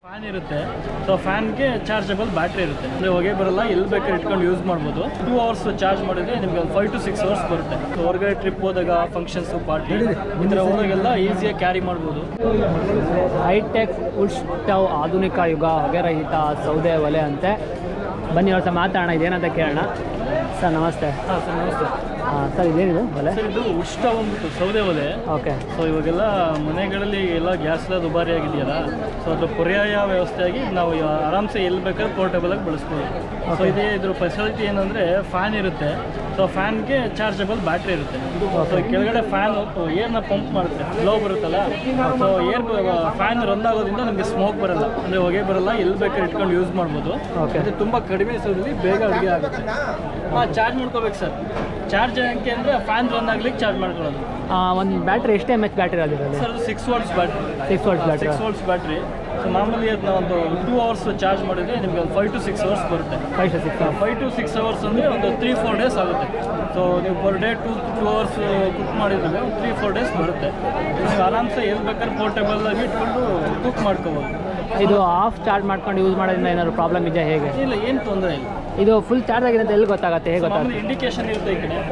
Fan ಇರುತ್ತೆ so ಫ್ಯಾನ್ಗೆ chargeable battery ಇರುತ್ತೆ ಅಂದರೆ ಹೊಗೆ ಬರಲ್ಲ ಎಲ್ಲಿ ಬೇಕಾದ್ರೆ ಇಟ್ಕೊಂಡು ಯೂಸ್ ಮಾಡ್ಬೋದು ಟೂ ಅವರ್ಸ್ ಚಾರ್ಜ್ ಮಾಡಿದ್ರೆ ನಿಮಗೆ ಒಂದು ಫೈವ್ ಟು ಸಿಕ್ಸ್ ಅವರ್ಸ್ ಬರುತ್ತೆ ಸೊ ಹೊರಗಡೆ ಟ್ರಿಪ್ ಹೋದಾಗ ಫಂಕ್ಷನ್ಸು ಪಾರ್ಟಿ ಈ ಥರ ಹೋದಾಗೆಲ್ಲ ಈಸಿಯಾಗಿ ಕ್ಯಾರಿ ಮಾಡ್ಬೋದು ಹೈಟೆಕ್ ವುಡ್ ಸ್ಟವ್ ಆಧುನಿಕ ಯುಗ ಹೊಗೆ ರಹಿತ ಸೌದೆ ಒಲೆ ಅಂತೆ ಬನ್ನಿ ಅವ್ರ ಹತ್ರ ಮಾತಾಡೋಣ ಇದೇನಂತ ಕೇಳೋಣ ಸರ್ ನಮಸ್ತೆ ಹಾಂ ಸರ್ ನಮಸ್ತೆ ಹಾಂ ಸರ್ ಇದೇನಿದು ಒಲೆ ಸರ್ ಇದು ಉಷ್ಟ ಬಂದ್ಬಿಟ್ಟು ಸೌದೆ ಒಲೆ ಓಕೆ ಸೊ ಇವಾಗೆಲ್ಲ ಮನೆಗಳಲ್ಲಿ ಎಲ್ಲ ಗ್ಯಾಸ್ ಎಲ್ಲ ದುಬಾರಿ ಆಗಿದೆಯಲ್ಲ ಸೊ ಅದ್ರ ಪರ್ಯಾಯ ವ್ಯವಸ್ಥೆಯಾಗಿ ನಾವು ಇವ- ಆರಾಮ್ಸೆ ಎಲ್ಲಿ ಬೇಕಾದ್ರೆ ಪೋರ್ಟೇಬಲ್ ಆಗಿ ಬಳಸ್ಬೋದು ಸೊ ಇದೇ ಇದ್ರ ಫೆಸಿಲಿಟಿ ಏನಂದರೆ ಫ್ಯಾನ್ ಇರುತ್ತೆ ಸೊ ಫ್ಯಾನ್ಗೆ ಚಾರ್ಜಬಲ್ ಬ್ಯಾಟ್ರಿ ಇರುತ್ತೆ ಸೊ ಕೆಳಗಡೆ ಫ್ಯಾನ್ ಏರ್ನ ಪಂಪ್ ಮಾಡುತ್ತೆ ಫ್ಲೋ ಬರುತ್ತಲ್ಲ ಸೊ ಏರ್ ಫ್ಯಾನ್ ರನ್ ಆಗೋದ್ರಿಂದ ನಮಗೆ ಸ್ಮೋಕ್ ಬರಲ್ಲ ಅಂದರೆ ಹೊಗೆ ಬರಲ್ಲ ಎಲ್ಲಿ ಬೇಕಾದ್ರೆ ಇಟ್ಕೊಂಡು ಯೂಸ್ ಮಾಡ್ಬೋದು Okay. ಇದು ತುಂಬ ಕಡಿಮೆ ಸಮಯದಲ್ಲಿ ಬೇಗ ಅಡುಗೆ ಆಗುತ್ತೆ ಹಾಂ ಚಾರ್ಜ್ ಮಾಡ್ಕೋಬೇಕು ಸರ್ ಚಾರ್ಜ್ ಏನಕ್ಕೆ ಅಂದರೆ ಫ್ಯಾನ್ ರನ್ ಆಗ್ಲಿಕ್ಕೆ ಚಾರ್ಜ್ ಮಾಡ್ಕೊಳ್ಳೋದು ಒಂದು ಬ್ಯಾಟ್ರಿ ಎಷ್ಟು ಎಮ್ ಎಚ್ ಬ್ಯಾಟ್ರಿ ಅದರಲ್ಲಿ sir six watts battery six watts battery six volts battery so ಮಾಮೂಲಿ ಅದನ್ನ ಒಂದು ಟೂ ಅವರ್ಸ್ ಚಾರ್ಜ್ ಮಾಡಿದ್ರೆ ನಿಮಗೆ ಒಂದು ಫೈವ್ ಟು ಸಿಕ್ಸ್ ಅವರ್ಸ್ ಬರುತ್ತೆ five to six five to six hours ಅಂದರೆ ಒಂದು ತ್ರೀ ಫೋರ್ ಡೇಸ್ ಆಗುತ್ತೆ ಸೊ ನೀವು per day to two hours cook ಮಾಡಿದ್ರೆ ತ್ರೀ ಫೋರ್ ಡೇಸ್ ಬರುತ್ತೆ ನೀವು ಆರಾಮ್ಸೆ ಎಲ್ಲಿ ಬೇಕಾದ್ರೆ ಪೋರ್ಟೇಬಲ್ ಆಗಿ ಇಟ್ಕೊಂಡು ಕುಕ್ ಮಾಡ್ಕೋಬೋದು ಇದು ಆಫ್ ಚಾರ್ಜ್ ಮಾಡ್ಕೊಂಡು ಯೂಸ್ ಮಾಡೋದ್ರಿಂದ ಏನಾದ್ರು ಪ್ರಾಬ್ಲಮ್ ಇದೆಯಾ ಹೇಗೆ ಇಲ್ಲ ಏನು ತೊಂದರೆ ಇಲ್ಲ ಇದು ಫುಲ್ ಚಾರ್ಜ್ ಆಗಿದೆ ಅಂತ ಎಲ್ಲಿ ಗೊತ್ತಾಗುತ್ತೆ ಹೇಗೆ ಗೊತ್ತಾಗುತ್ತೆ ಮಾಮೂಲಿ ಇಂಡಿಕೇಶನ್ ಇರುತ್ತೆ ಈ ಕಡೆ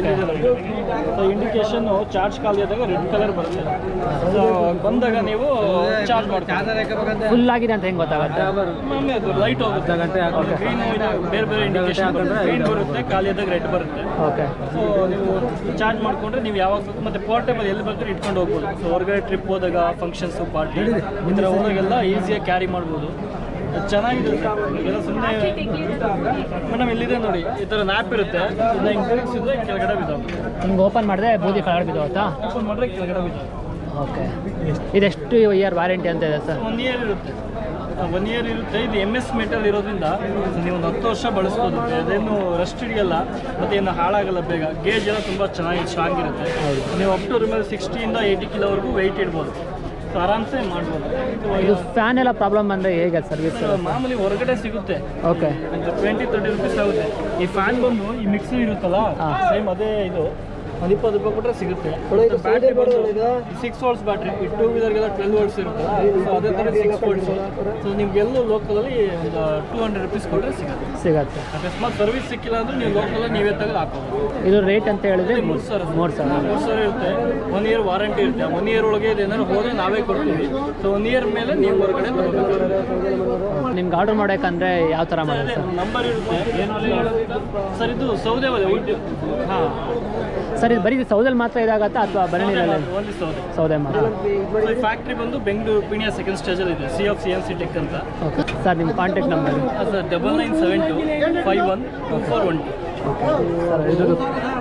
ಸೊ ಇಂಡಿಕೇಶನ್ ಚಾರ್ಜ್ ಖಾಲಿ ಆದಾಗ ರೆಡ್ ಕಲರ್ ಬರುತ್ತೆ ಸೊ ಬಂದಾಗ ನೀವು ಚಾರ್ಜ್ ಮಾಡ್ಕೊಂಡು ಫುಲ್ ಆಗಿದೆ ಅಂತ ಹೆಂಗೆ ಗೊತ್ತಾಗುತ್ತೆ ಮಾಮೂಲಿ ಅದು ಲೈಟ್ ಹೋಗುತ್ತೆ ಗ್ರೀನ್ ಬೇರೆ ಬೇರೆ ಇಂಡಿಕೇಶನ್ ಗ್ರೀನ್ ಬರುತ್ತೆ ಖಾಲಿ ಆದಾಗ ರೆಡ್ ಬರುತ್ತೆ ಓಕೆ ಸೊ ನೀವು ಚಾರ್ಜ್ ಮಾಡ್ಕೊಂಡ್ರೆ ನೀವು ಯಾವಾಗ ಬೇಕು ಮತ್ತೆ ಪೋರ್ಟೇಬಲ್ ಎಲ್ಲಿ ಬೇಕಾದ್ರೆ ಇಟ್ಕೊಂಡು ಹೋಗ್ಬೋದು ಸೊ ಹೊರಗಡೆ ಟ್ರಿಪ್ ಹೋದಾಗ ಫಂಕ್ಷನ್ಸು ಪಾರ್ಟಿ ಈ ಥರ ಹೋದಾಗೆಲ್ಲ ಈಸಿಯಾಗಿ ಕ್ಯಾರಿ ಮಾಡ್ಬೋದು ಅದು ಚೆನ್ನಾಗಿದೆ ಎಲ್ಲ ಸುಮ್ಮನೆ ಮೇಡಮ್ ಇಲ್ಲಿದೆ ನೋಡಿ ಈ ಥರ ನ್ಯಾಪ್ ಇರುತ್ತೆ ಇದನ್ನ ಹಿಂಗೆ ತಿರುಗಿಸಿದ್ರೆ ಕೆಳಗಡೆ ಬಿದ್ದಾವೆ ಹಿಂಗೆ ಓಪನ್ ಮಾಡಿದ್ರೆ ಬೂದಿ ಕೆಳಗಡೆ ಬಿದ್ದೋಗುತ್ತಾ ಓಪನ್ ಮಾಡಿದ್ರೆ ಕೆಳಗಡೆ ಬಿದ್ದಾವೆ ಓಕೆ ಇದೆಷ್ಟು ಇಯರ್ ವಾರಂಟಿ ಅಂತ ಇದೆ ಸರ್ ಒನ್ ಇಯರ್ ಇರುತ್ತೆ ಒನ್ ಇಯರ್ ಇರುತ್ತೆ ಇದು ಎಮ್ ಎಸ್ ಮೆಟಲ್ ಇರೋದ್ರಿಂದ ನೀವು ಒಂದು ಹತ್ತು ವರ್ಷ ಬಳಸ್ಬೋದು ಅದೇನು ರಸ್ಟ್ ಹಿಡಿಯಲ್ಲ ಮತ್ತು ಏನು ಹಾಳಾಗಲ್ಲ ಬೇಗ ಗೇಜ್ ಎಲ್ಲ ತುಂಬ ಚೆನ್ನಾಗಿ ಸ್ಟ್ರಾಂಗ್ ಇರುತ್ತೆ ನೀವು ಅಪ್ ಟು ರಿಮೇಲ್ ಸಿಕ್ಸ್ಟಿಯಿಂದ ಏಯ್ಟಿ ಕಿಲೋವರೆಗೂ ವೆಯ್ಟ್ ಇಡ್ಬೋದು ಸೊ ಆರಾಮ್ಸೆ ಮಾಡ್ಬೋದು ಇದು ಫ್ಯಾನ್ ಎಲ್ಲ ಪ್ರಾಬ್ಲಮ್ ಅಂದರೆ ಹೇಗೆ ಸರ್ವಿಸ್ ಇದು ಮಾಮೂಲಿ ಹೊರಗಡೆ ಸಿಗುತ್ತೆ ಓಕೆ ಟ್ವೆಂಟಿ ತರ್ಟಿ ರುಪೀಸ್ ಆಗುತ್ತೆ ಈ ಫ್ಯಾನ್ ಬಂದು ಈ ಮಿಕ್ಸಿ ಇರುತ್ತಲ್ಲ ಹಾ. ಸೇಮ್ ಅದೇ ಇದು ಒಂದು ಇಪ್ಪತ್ತು ರೂಪಾಯಿ ಕೊಟ್ಟರೆ ಸಿಗುತ್ತೆ ಬ್ಯಾಟ್ರಿ ಸಿಕ್ಸ್ ವೋಲ್ಟ್ಸ್ ಬ್ಯಾಟ್ರಿ ಈ ಟೂ ವೀಲರ್ಗೆಲ್ಲ ಟ್ವೆಲ್ ವೋಲ್ಟ್ಸ್ ಇರುತ್ತೆ ಸೊ ಅದೇ ಥರ ಸಿಕ್ಸ್ ವೋಲ್ಟ್ಸ್ ಸೊ ನಿಮ್ಗೆಲ್ಲೂ ಲೋಕಲಲ್ಲಿ ಒಂದು ಟೂ ಹಂಡ್ರೆಡ್ ರುಪೀಸ್ ಕೊಟ್ಟರೆ ಸಿಗುತ್ತೆ ಸಿಗತ್ತೆ ಅಕಸ್ಮಾತ್ ಸರ್ವಿಸ್ ಸಿಕ್ಕಿಲ್ಲ ಅಂದ್ರೆ ನೀವು ಲೋಕಲಲ್ಲಿ ನೀವೇ ತೆಗೆದು ಹಾಕೋಬೋದು ಇದು ರೇಟ್ ಅಂತ ಹೇಳಿದ್ರೆ ಮೂರು ಸಾವಿರ ಮೂರು ಸಾವಿರ ಮೂರು ಸಾವಿರ ಇರುತ್ತೆ ಒನ್ ಇಯರ್ ವಾರಂಟಿ ಇರುತ್ತೆ ಒನ್ ಇಯರ್ ಒಳಗೆ ಏನಾದ್ರು ಹೋದ್ರೆ ನಾವೇ ಕೊಡ್ತೀವಿ ಸೊ ಒನ್ ಇಯರ್ ಮೇಲೆ ನೀವು ಹೊರಗಡೆ ತಗೋಬೇಕು ನಿಮ್ಗೆ ಆರ್ಡರ್ ಮಾಡೋಕ್ಕಂದ್ರೆ ಯಾವ ಥರ ಮಾಡೋದು ಸರ್ ನಂಬರ್ ಇರುತ್ತೆ ಸರ್ ಇದು ಸೌದೆ ಒಲೆ ಉಡ್ ಹಾಂ ಸರ್ ಇದು ಬರೀ ಸೌದಲ್ಲಿ ಮಾತ್ರ ಇದಾಗತ್ತಾ ಅಥವಾ ಬರಣಿರಲ್ಲಿ ಓನ್ಲಿ ಸೌದೆ ಸೌದೆ ಮಾತ್ರ ಫ್ಯಾಕ್ಟ್ರಿ ಬಂದು ಬೆಂಗಳೂರು ಪೀಣಿಯ ಸೆಕೆಂಡ್ ಸ್ಟೇಜಲ್ಲಿ ಇದೆ C of C N C tech ಅಂತ ಓಕೆ ಸರ್ ನಿಮ್ಮ contact number sir double nine seven two five one two four one two okay sir ಇದು